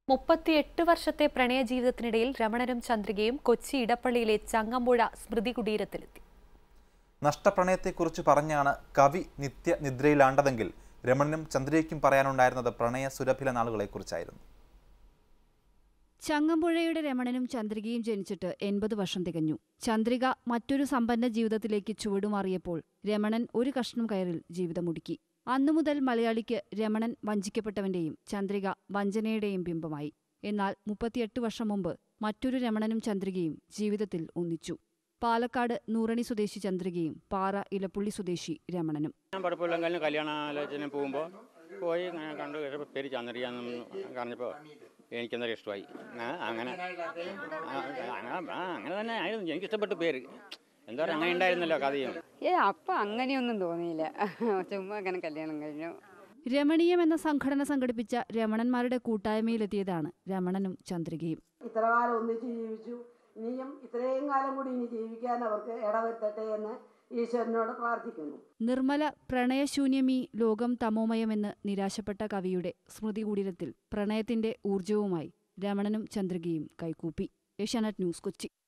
മുപ്പത്തിയെട്ട് വർഷത്തെ പ്രണയ ജീവിതത്തിനിടയിൽ രമണനും ചന്ദ്രികയും കൊച്ചി ഇടപ്പള്ളിയിലെ ചങ്ങമ്പുഴ സ്മൃതി കുടീരത്തിലെത്തി നഷ്ടപ്രണയത്തെക്കുറിച്ച് പറഞ്ഞാണ് കവി നിത്യ നിദ്രയിലാണ്ടതെങ്കിൽ രമണനും ചന്ദ്രയ്ക്കും പറയാനുണ്ടായിരുന്നത് പ്രണയ സുരഭില നാളുകളെക്കുറിച്ചായിരുന്നു ചങ്ങമ്പുഴയുടെ രമണനും ചന്ദ്രികയും ജനിച്ചിട്ട് എൺപത് വർഷം തികഞ്ഞു ചന്ദ്രിക മറ്റൊരു സമ്പന്ന ജീവിതത്തിലേക്ക് ചുവടുമാറിയപ്പോൾ രമണൻ ഒരു കഷ്ണം കയറിൽ ജീവിതമൊടുക്കി അന്നു മുതൽ മലയാളിക്ക് രമണൻ വഞ്ചിക്കപ്പെട്ടവന്റെയും ചന്ദ്രിക വഞ്ചനയുടെയും ബിംബമായി എന്നാൽ മുപ്പത്തിയെട്ട് വർഷം മുമ്പ് മറ്റൊരു രമണനും ചന്ദ്രികയും ജീവിതത്തിൽ ഒന്നിച്ചു പാലക്കാട് നൂറണി സ്വദേശി ചന്ദ്രികയും പാറ ഇലപ്പുള്ളി സ്വദേശി രമണനും ഞാൻ പടപ്പുള്ളെങ്കിലും കല്യാണാലോചന പോകുമ്പോൾ പോയി ഇങ്ങനെ കണ്ടു കഴിഞ്ഞപ്പോൾ പേര് ചന്ദ്രിയാന്ന് പറഞ്ഞപ്പോൾ എനിക്കെന്തൊരു ഇഷ്ടമായി ആ, അങ്ങനെ ആ, അങ്ങനെ ആ, അങ്ങനെ തന്നെ ആയിരുന്നു എനിക്ക് ഇഷ്ടപ്പെട്ട പേര് എന്താ പറയുക അങ്ങനെ ഉണ്ടായിരുന്നല്ലോ കഥയും ഏ അപ്പം അങ്ങനെയൊന്നും തോന്നിയില്ല ചുമ്മാ അങ്ങനെ കല്യാണം കഴിഞ്ഞു രമണീയം എന്ന സംഘടന സംഘടിപ്പിച്ച രമണന്മാരുടെ കൂട്ടായ്മയിലെത്തിയതാണ് രമണനും ചന്ദ്രികയും ഇത്ര കാലം ഒന്നിച്ച് ജീവിച്ചു ഇനിയും ഇത്രയും കാലം കൂടി ഇനി ജീവിക്കാൻ അവർക്ക് ഇടവരുത്തട്ടെ എന്ന് ഈശ്വരനോട് പ്രാർത്ഥിക്കുന്നു നിർമ്മല പ്രണയശൂന്യമീ ലോകം തമോമയമെന്ന് നിരാശപ്പെട്ട കവിയുടെ സ്മൃതി കുടീരത്തിൽ പ്രണയത്തിന്റെ ഊർജവുമായി രമണനും ചന്ദ്രികയും കൈകൂപ്പി ഏഷ്യാനെറ്റ് ന്യൂസ് കൊച്ചി